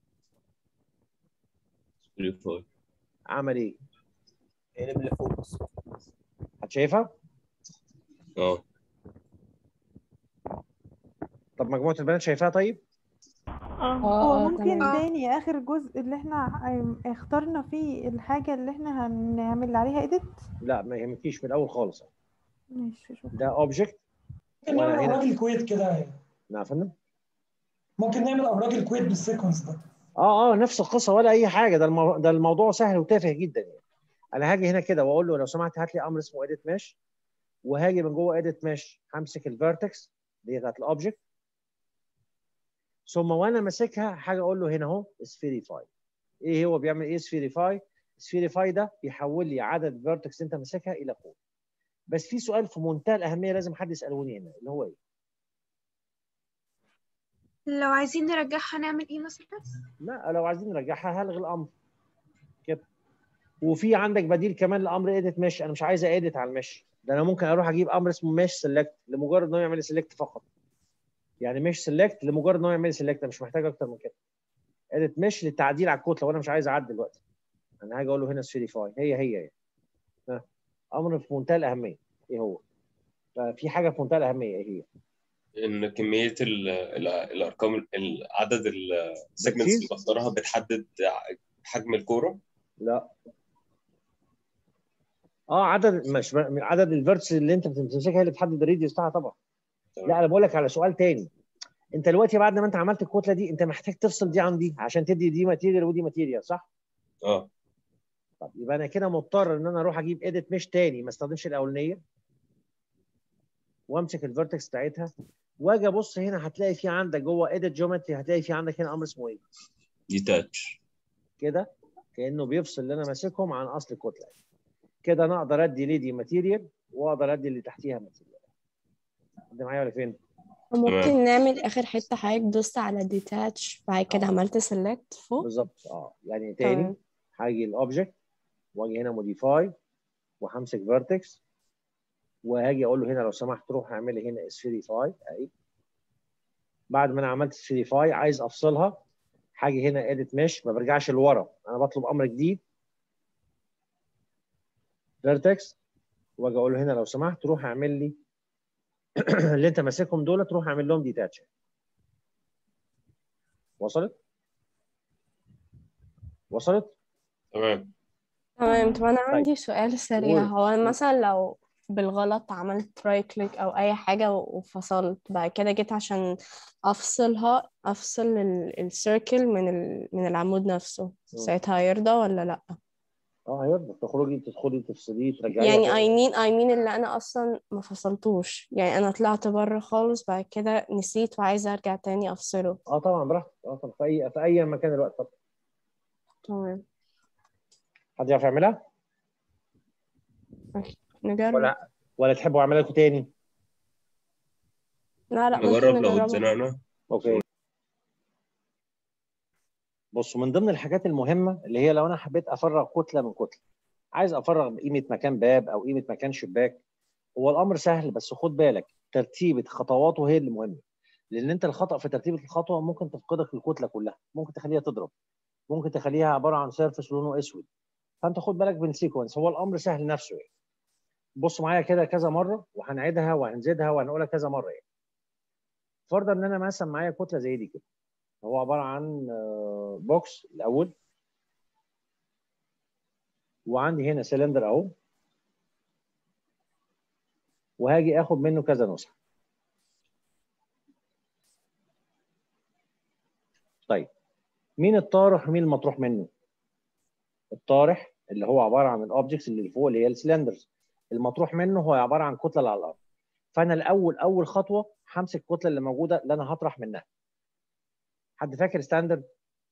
فيريفاي عمل ايه؟ قلب لفوق حد شايفها؟ اه طب مجموعه البنات شايفاها طيب؟ اه هو اه ممكن تمام تاني اخر جزء اللي احنا ع- اخترنا فيه الحاجة اللي احنا هنعمل عليها ايديت لا ما يهمكيش من الاول خالص ماشي شوف ده اوبجكت ممكن وأنا نعمل هنا- ابراج الكويت كده نعم يا فندم ممكن نعمل ابراج الكويت بالسيكونس ده اه اه نفس القصه ولا اي حاجه ده المو... ده الموضوع سهل وتافه جدا يعني انا هاجي هنا كده واقول له لو سمحت هات لي امر اسمه اديت مش وهاجي من جوه اديت مش همسك الفيرتكس دي بتاعت الاوبجكت ثم وانا ماسكها حاجه اقول له هنا اهو سفيريفاي ايه هو بيعمل ايه سفيريفاي سفيريفاي ده بيحول لي عدد فيرتكس انت ماسكها الى كود بس في سؤال في منتهى الاهميه لازم حد يسالوني هنا اللي هو ايه لو عايزين نرجعها نعمل ايه مثلا لا لو عايزين نرجعها هلغي الامر كده وفي عندك بديل كمان لامر اديت مش انا مش عايز اديت على المش ده انا ممكن اروح اجيب امر اسمه مش سيلكت لمجرد ان هو يعمل سيلكت فقط يعني مش سيلكت لمجرد ان هو يعمل سيلكت انا مش محتاج اكتر من كده اديت مش للتعديل على الكود لو انا مش عايز اعدل دلوقتي انا هاجي اقول له هنا سيريفاي هي هي يعني. ها. امر في منتهى الاهميه ايه هو ففي حاجه في منتهى الاهميه ايه هي ان كميه ال ال الارقام ال- عدد السيجمنتس اللي بختارها بتحدد حجم الكوره لا اه عدد مش عدد الفيرتس اللي انت بتمسكها هي اللي بتحدد الريديوس بتاعها طبعا لا انا بقول لك على سؤال تاني انت دلوقتي بعد ما انت عملت الكتله دي انت محتاج تفصل دي عن دي عشان تدي دي ماتيريال ودي ماتيريال صح؟ اه طب يبقى انا كده مضطر ان انا اروح اجيب اديت مش تاني ما استخدمش الاولانيه وامسك الفيرتكس بتاعتها واجي ابص هنا هتلاقي في عندك جوه اديت جيومتري هتلاقي في عندك هنا امر اسمه ايه؟ ديتاتش كده كانه بيفصل اللي انا ماسكهم عن اصل الكتله كده انا اقدر ادي ليدي ماتيريال واقدر ادي اللي تحتيها ماتيريال انت معايا ولا فين؟ ممكن نعمل آخر حتة حضرتك دوست على ديتاتش بعد كده عملت سيلكت فوق بالظبط اه يعني تاني تمام. هاجي الاوبجكت واجي هنا موديفاي وهمسك فيرتكس وهاجي اقول له هنا لو سمحت روح اعمل لي هنا سفيريفاي اهي بعد ما انا عملت سفيريفاي عايز افصلها هاجي هنا اديت مش ما برجعش لورا انا بطلب امر جديد فيرتكس واجي اقول له هنا لو سمحت روح اعمل لي اللي انت ماسكهم دول تروح اعمل لهم ديتاتش وصلت؟ وصلت؟ تمام تمام طب أنا طيب. عندي سؤال سريع قول. هو أنا مثلا لو بالغلط عملت رايت كليك أو أي حاجة وفصلت بعد كده جيت عشان أفصلها أفصل السيركل من ال... من العمود نفسه ساعتها هيرضى ولا لأ؟ اه هيرضى تخرجي تدخلي تفصليه ترجعي يعني تاني. I mean I mean اللي أنا أصلا ما فصلتوش يعني أنا طلعت بره خالص بعد كده نسيت وعايزة أرجع تاني أفصله اه طبعا براحتك اه طبعا في اي في اي مكان الوقت طبعا تمام حد يعرف يعملها نجرب ولا ولا تحبوا اعملها لكم تاني لا لا نجرب ممكن لو نجربها اتزنقنا اوكي بصوا من ضمن الحاجات المهمه اللي هي لو انا حبيت افرغ كتله من كتله عايز افرغ قيمه مكان باب او قيمه مكان شباك هو الامر سهل بس خد بالك ترتيبه خطواته هي اللي مهمه لان انت الخطا في ترتيبه الخطوه ممكن تفقدك الكتله كلها ممكن تخليها تضرب ممكن تخليها عباره عن سيرفس لونه اسود فانت خد بالك من السيكونس هو الامر سهل نفسه يعني بص معايا كده كذا مره وهنعيدها وهنزيدها وهنقولها كذا مره يعني فرضا ان انا مثلا معايا كتله زي دي كده هو عباره عن آه، بوكس الاول وعندي هنا سلندر اهو وهاجي اخد منه كذا نسخه طيب مين الطارح ومين المطروح منه الطارح اللي هو عباره عن الاوبجكتس اللي فوق اللي هي السلندرز المطروح منه هو عباره عن كتله اللي على الارض فانا الاول اول خطوه همسك الكتله اللي موجوده اللي انا هطرح منها حد فاكر ستاندرد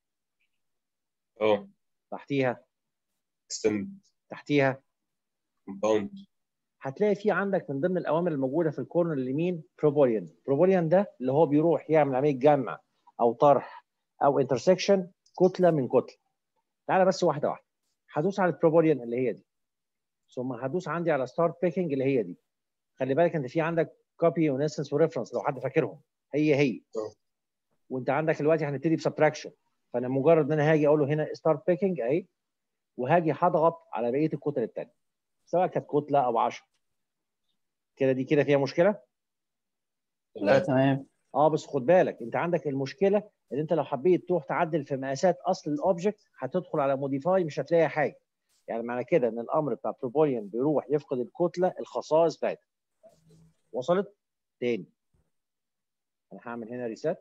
اه تحتيها اكستند تحتيها كومباوند هتلاقي في عندك من ضمن الاوامر الموجوده في الكورنر اليمين بروبوليان بروبوليان ده اللي هو بيروح يعمل عمليه جمع او طرح او انترسكشن كتله من كتله تعالى بس واحده واحده هدوس على البروبوليان اللي هي دي ثم هدوس عندي على ستارت بيكنج اللي هي دي خلي بالك انت في عندك كوبي ونسنس وريفرنس لو حد فاكرهم هي هي اه. وانت عندك دلوقتي هنبتدي بسبتراكشن فانا مجرد ان انا هاجي اقول له هنا ستارت بيكنج اهي وهاجي هضغط على بقيه الكتل الثانيه سواء كانت كتله او 10 كده دي كده فيها مشكله لا تمام اه بس خد بالك انت عندك المشكله ان انت لو حبيت تروح تعدل في مقاسات اصل الاوبجكت هتدخل على موديفاي مش هتلاقي حاجه يعني معنى كده ان الامر بتاع بروبوليان بيروح يفقد الكتله الخصائص بتاعتها وصلت تاني انا هعمل هنا ريسيت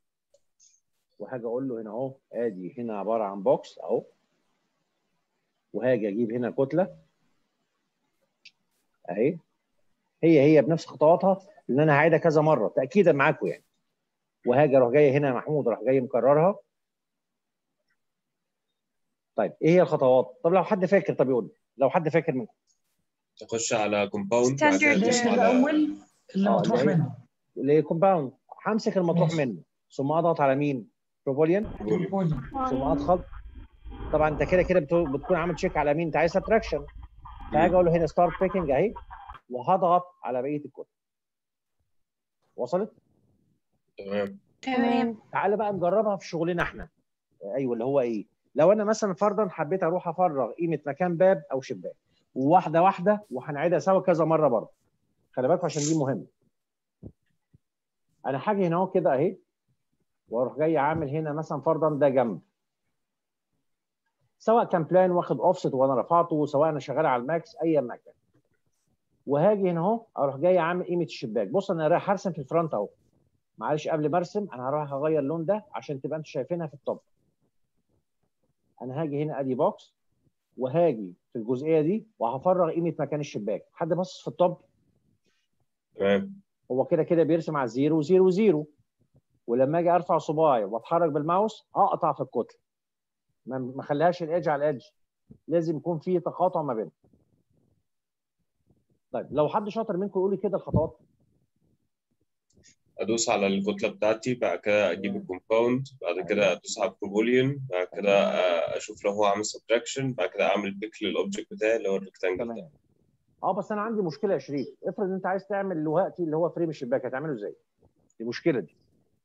وهاجي اقول له هنا اهو ادي هنا عباره عن بوكس اهو وهاجي اجيب هنا كتله اهي هي هي بنفس خطواتها لان انا هعيدها كذا مره تاكيدا معاكم يعني وهاجي اروح جاي هنا يا محمود اروح جاي مكررها طيب ايه هي الخطوات؟ طب لو حد فاكر طب يقول لي لو حد فاكر منكم تخش على كومباوند بعد كده Standard. تدوس الاسم على الاول اللي آه، مطروح اللي هي- منه اللي كومباوند همسك المطروح ماشي. منه ثم اضغط على مين؟ بروبوليان بولي ثم ادخل طبعا انت كده كده بتو- بتكون عامل تشيك على مين انت عايز سبتراكشن فهاجي اقول له هنا ستارت بيكنج اهي وهضغط على بقيه الكتب وصلت؟ تمام تمام تعالى بقى نجربها في شغلنا احنا ايوه اللي هو ايه لو انا مثلا فرضا حبيت اروح افرغ قيمه مكان باب او شباك وواحده واحده وهنعيدها سوا كذا مره برضه خلي بالكم عشان دي مهمه انا هاجي هنا اهو كده اهي واروح جاي عامل هنا مثلا فرضا ده جنب سواء كان بلان واخد اوفست وانا رفعته سواء انا شغال على الماكس ايا ما كان وهاجي هنا اهو اروح جاي عامل قيمه الشباك بص انا رايح ارسم في الفرونت اهو معلش قبل ما ارسم انا هروح اغير اللون ده عشان تبقى انتوا شايفينها في الطب انا هاجي هنا ادي بوكس وهاجي في الجزئيه دي وهفرغ قيمه مكان الشباك حد باصص في الطب تمام هو كده كده بيرسم على زيرو زيرو زيرو ولما اجي ارفع صباعي واتحرك بالماوس اقطع في الكتله ما ما اخليهاش الايدج على الايدج لازم يكون في تقاطع ما بينهم طيب لو حد شاطر منكم يقول لي كده الخطوات ادوس على الكتله بتاعتي بعد كده اجيب الكومباوند بعد كده ادوس على بروبوليان بعد كده آه، اشوف لو هو عامل سبتراكشن بعد كده اعمل بيك للاوبجكت بتاعي اللي هو الريكتانجل ده تمام اه بس انا عندي مشكله يا شريف افرض انت عايز تعمل دلوقتي اللي هو فريم الشباك هتعمله ازاي؟ دي المشكله دي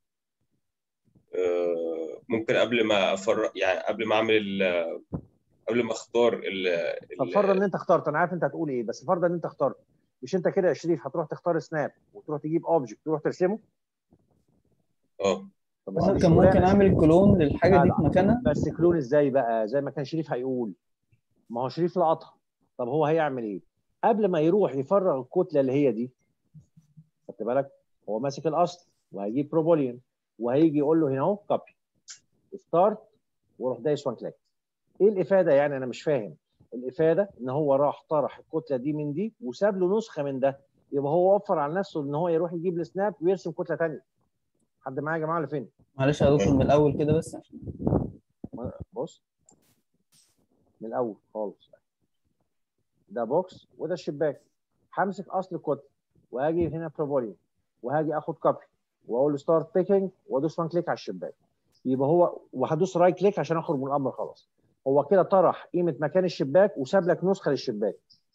آه، ممكن قبل ما افرق يعني قبل ما اعمل ال- قبل ما اختار ال طب ال- فرضا ان انت اخترت انا عارف انت هتقول ايه بس فرضا ان انت اخترت مش انت كده يا شريف هتروح تختار سناب وتروح تجيب اوبجكت تروح ترسمه اه طب بس دي ممكن شغلانة. ممكن اعمل كلون للحاجه لا دي لا. في مكانها بس كلون ازاي بقى زي ما كان شريف هيقول ما هو شريف لقطها طب هو هيعمل ايه قبل ما يروح يفرغ الكتله اللي هي دي خدت بالك هو ماسك الاصل وهيجيب بروبوليان وهيجي يقول له هنا اهو كوبي ستارت وروح دايس وان كليك ايه الافاده يعني انا مش فاهم الافاده ان هو راح طرح الكتله دي من دي وساب له نسخه من ده يبقى هو وفر على نفسه ان هو يروح يجيب السناب ويرسم كتله ثانيه حد معايا يا جماعه اللي فين معلش يا دكتور من الاول كده بس عشان بص من الاول خالص ده بوكس وده الشباك همسك اصل الكتله وهاجي هنا بروبوليوم وهاجي اخد كوبي واقول له ستارت بيكينج وادوس وان كليك على الشباك يبقى هو وهدوس رايت كليك عشان اخرج من الامر خلاص هو كده طرح قيمه مكان الشباك وساب لك نسخه للشباك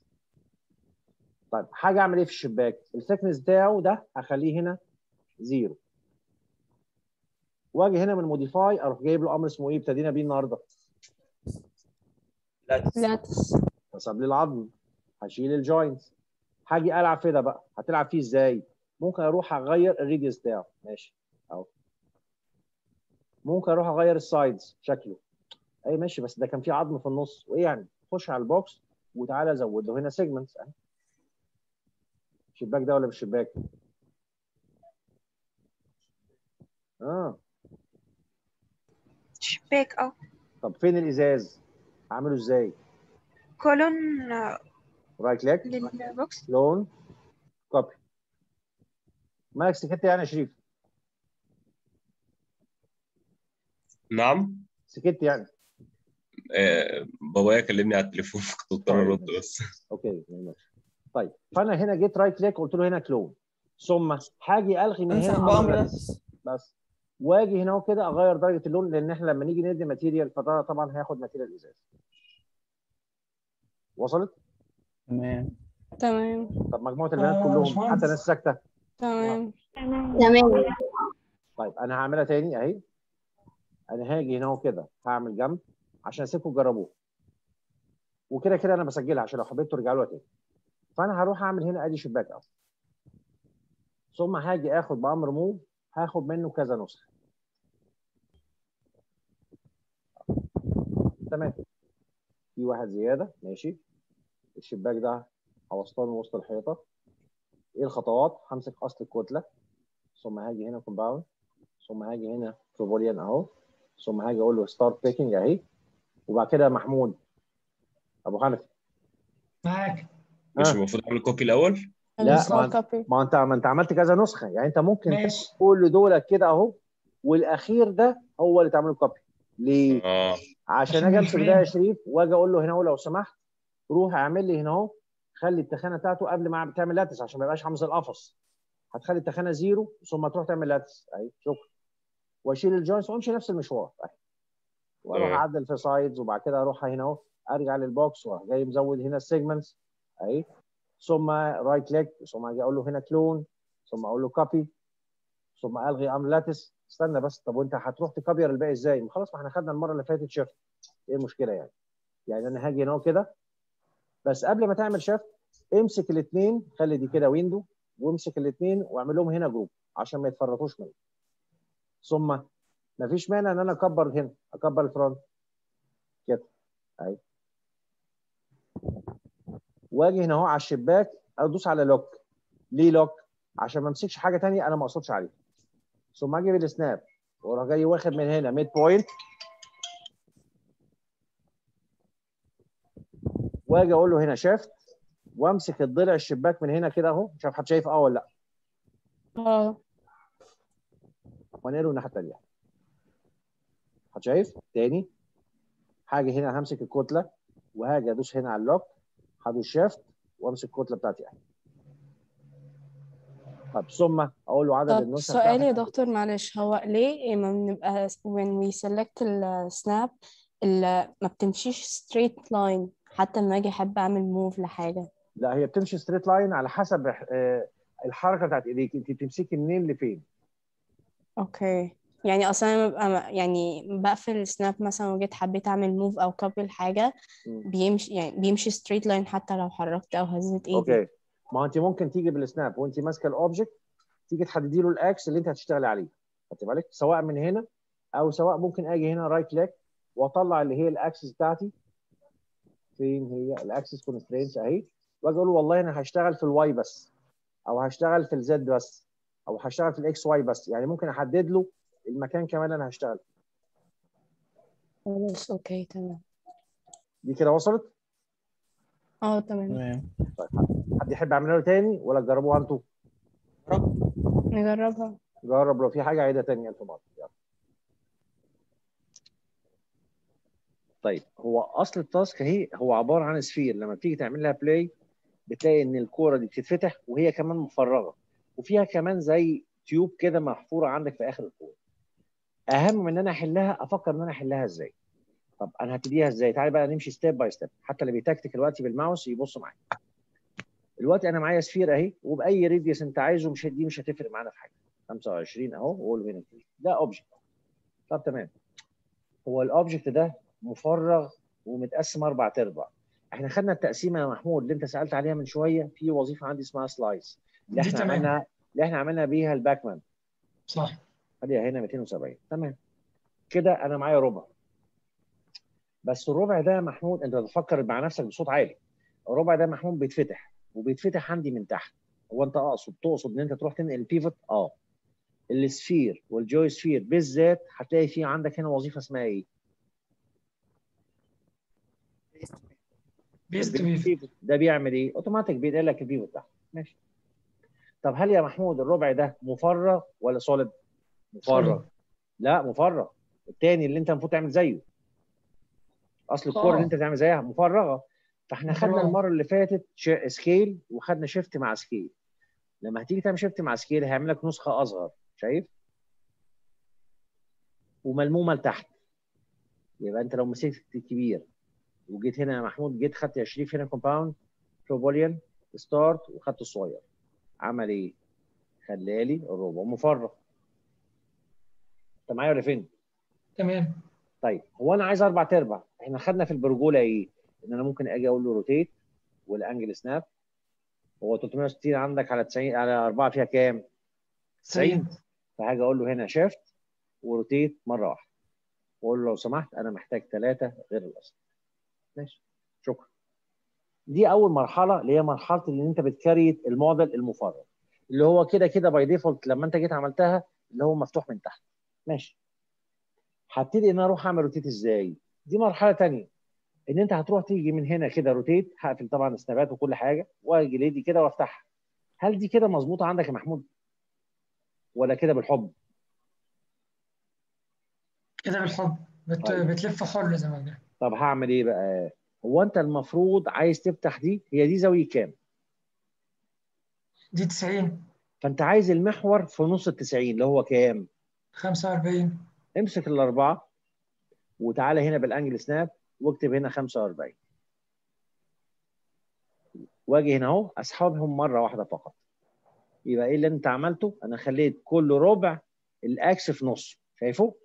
طيب حاجه اعمل ايه في الشباك الثيكنس بتاعه ده هخليه هنا زيرو واجي هنا من موديفاي اروح جايب له امر اسمه ايه ابتدينا بيه النهارده لاتس حسب لي العظم هشيل الجوينت هاجي العب في ده بقى هتلعب فيه ازاي ممكن اروح اغير الريديوس بتاعه ماشي اهو ممكن اروح اغير السايدز شكله اي ماشي بس ده كان فيه عظم في النص وايه يعني خش على البوكس وتعالى زود له هنا سيجمنتس اهي الشباك ده ولا مش شباك اه شباك اه طب فين الازاز اعمله ازاي كولون آه، رايت كليك للبوكس لون كوبي مالك سكت يعني يا شريف نعم سكت يعني آه، بابايا كلمني على التليفون كنت مضطر طيب. ارد بس اوكي ماشي طيب فانا هنا جيت رايت كليك قلت له هنا كلون ثم هاجي الغي من امسح هنا بامر امر بس بس واجي هنا كده اغير درجه اللون لان احنا لما نيجي ندي ماتيريال فده طبعا هياخد ماتيريال ازاز وصلت تمام تمام طب مجموعه البنات آه، كلهم باشمهندس. حتى ناس ساكته تمام تمام طيب انا هعملها تاني اهي انا هاجي هنا كده هعمل جنب عشان اسيبكم تجربوه وكده كده انا بسجلها عشان لو حبيتوا ترجعوا لها تاني فانا هروح اعمل هنا ادي شباك اهو ثم هاجي اخد بامر موف هاخد منه كذا نسخه تمام في واحد زياده ماشي الشباك ده هوصله من وسط الحيطه ايه الخطوات همسك اصل الكتله ثم هاجي هنا كومباوند ثم هاجي هنا بروبوليان اهو ثم هاجي اقول له ستارت بيكنج اهي وبعد كده يا محمود ابو حنفي معاك مش آه. المفروض اعمل كوبي الاول لا small ما, copy ما انت ما انت عملت كذا نسخه يعني انت ممكن ماشي كل دول كده اهو والاخير ده هو اللي تعمل كوبي ليه؟ اه عشان عشان اجي امسك الفريم. ده يا شريف واجي اقول له هنا اهو لو سمحت روح اعمل لي هنا اهو خلي التخانه بتاعته قبل ما تعمل لاتس عشان ما يبقاش عامل زي القفص هتخلي التخانه زيرو ثم تروح تعمل لاتس اهي شكرا واشيل الجوينتس وامشي نفس المشوار اهي واروح تمام. اعدل في سايدز وبعد كده اروح هنا اهو ارجع للبوكس واروح جاي مزود هنا السيجمنتس اهي ثم رايت كليك ثم اجي اقول له هنا كلون ثم اقول له كوبي ثم الغي ام لاتس استنى بس طب وانت هتروح تكبر الباقي ازاي؟ ما خلاص ما احنا خدنا المره اللي فاتت شيفت ايه المشكله يعني؟ يعني انا هاجي هنا أهو كده بس قبل ما تعمل شيفت امسك الاثنين خلي دي كده ويندو وامسك الاثنين واعمل لهم هنا جروب عشان ما يتفرطوش مني ثم ما فيش مانع ان انا اكبر هنا اكبر الفرونت كده اهي واجي هنا اهو على الشباك ادوس على لوك ليه لوك؟ عشان ما امسكش حاجه ثانيه انا ما اقصدش عليها ثم اجي بالسناب واروح جاي واخد من هنا ميد بوينت واجي اقول له هنا شيفت وامسك الضلع الشباك من هنا كده اهو مش عارف حد شايف اه ولا لا اه وانقله الناحيه الثانيه حد شايف تاني حاجه هنا همسك الكتله وهاجي ادوس هنا على اللوك هدوس شيفت وامسك الكتله بتاعتي اهي طب ثم اقول له عدد طب النسخ سؤال يا بتاعتك. دكتور معلش هو ليه ما بنبقى when we select ال snap ال- ما بتمشيش straight line حتى لما اجي احب اعمل move لحاجة لا هي بتمشي ستريت لاين على حسب آه، الحركه بتاعت ايديك انت بتمسكي منين لفين اوكي يعني اصلا انا ببقى يعني بقفل سناب مثلا وجيت حبيت اعمل موف او كوبي لحاجة مم. بيمشي يعني بيمشي straight line حتى لو حركت او هزيت ايدي اوكي ما هو انت ممكن تيجي بالسناب وانت ماسكه الاوبجكت تيجي تحددي له الاكس اللي انت هتشتغلي عليه خدت بالك سواء من هنا او سواء ممكن اجي هنا رايت كليك واطلع اللي هي الاكسس بتاعتي فين هي الاكسس كونسترينتس اهي واجي اقول له والله انا هشتغل في الواي بس او هشتغل في الزد بس او هشتغل في الاكس واي بس يعني ممكن احدد له المكان كمان انا هشتغل خلاص اوكي تمام دي كده وصلت اه تمام تمام حد يحب اعملها له تاني ولا تجربوها انتوا نجربها جرب لو في حاجه عيدها تاني انتوا بعض يلا. طيب هو اصل التاسك اهي هو عباره عن سفير لما بتيجي تعمل لها بلاي بتلاقي ان الكوره دي بتتفتح وهي كمان مفرغه وفيها كمان زي تيوب كده محفوره عندك في اخر الكوره اهم من ان انا احلها افكر ان انا احلها ازاي طب انا هبتديها ازاي تعالى بقى نمشي ستيب باي ستيب حتى اللي بيتكتك دلوقتي بالماوس يبص معايا دلوقتي انا معايا سفير اهي وباي ريديوس انت عايزه مش دي مش هتفرق معانا في حاجه 25 اهو وقول هنا ده اوبجكت طب تمام هو الاوبجكت ده مفرغ ومتقسم اربع ارباع احنا خدنا التقسيمه يا محمود اللي انت سالت عليها من شويه في وظيفه عندي اسمها سلايس اللي دي احنا تمام. عملنا اللي احنا عملنا بيها الباكمان صح خليها هنا 270 تمام كده انا معايا ربع بس الربع ده يا محمود انت بتفكر مع نفسك بصوت عالي الربع ده يا محمود بيتفتح وبيتفتح عندي من تحت هو انت اقصد تقصد ان انت تروح تنقل البيفوت اه السفير والجوي سفير بالذات هتلاقي في عندك هنا وظيفه اسمها ايه؟ بيست بيف البيفوت ده بيعمل ايه؟ اوتوماتيك بينقل لك البيفوت بتاعك ماشي طب هل يا محمود الربع ده مفرغ ولا سوليد؟ مفرغ Solid. لا مفرغ التاني اللي انت المفروض تعمل زيه اصل الكوره آه. اللي انت تعمل زيها مفرغه فاحنا خدنا مفرغة. المره اللي فاتت ش- سكيل وخدنا شيفت مع سكيل لما هتيجي تعمل شيفت مع سكيل هيعمل لك نسخه اصغر شايف وملمومه لتحت يبقى انت لو مسكت الكبير وجيت هنا يا محمود جيت خدت يا شريف هنا كومباوند بوليان ستارت وخدت الصغير عمل ايه؟ خلالي الربع مفرغ انت معايا ولا فين؟ تمام طيب هو انا عايز اربع ارباع احنا خدنا في البرجوله ايه؟ ان انا ممكن اجي اقول له روتيت والانجل سناب هو 360 عندك على 90 على 4 فيها كام؟ 90 فهاجي اقول له هنا شيفت وروتيت مره واحده واقول له لو سمحت انا محتاج ثلاثه غير الاصل ماشي شكرا دي اول مرحله اللي هي مرحله اللي انت بتكريت الموديل المفرغ اللي هو كده كده باي ديفولت لما انت جيت عملتها اللي هو مفتوح من تحت ماشي هبتدي ان انا اروح اعمل روتيت ازاي دي مرحله ثانيه ان انت هتروح تيجي من هنا كده روتيت هقفل طبعا السنابات وكل حاجه واجي ليدي كده وافتحها هل دي كده مظبوطه عندك يا محمود ولا كده بالحب كده بالحب بت... طيب. بتلف حر زي ما قلنا طب هعمل ايه بقى هو انت المفروض عايز تفتح دي هي دي زاويه كام دي 90 فانت عايز المحور في نص ال 90 اللي هو كام 45 امسك الاربعه وتعالى هنا بالانجل سناب واكتب هنا 45 واجي هنا اهو اسحبهم مره واحده فقط يبقى ايه اللي انت عملته انا خليت كل ربع الاكس في نصه شايفه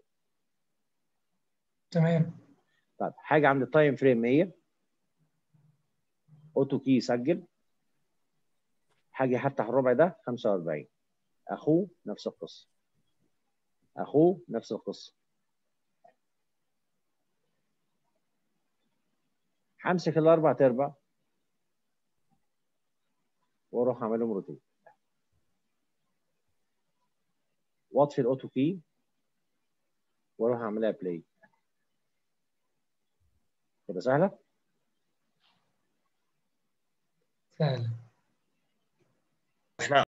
تمام طيب حاجه عند التايم فريم 100 اوتو كي سجل حاجه هفتح الربع ده 45 اخوه نفس القصه اخوه نفس القصه همسك الاربع تربع واروح اعملهم روتيت واطفي الاوتو كي واروح اعملها بلاي كده سهله سهل احنا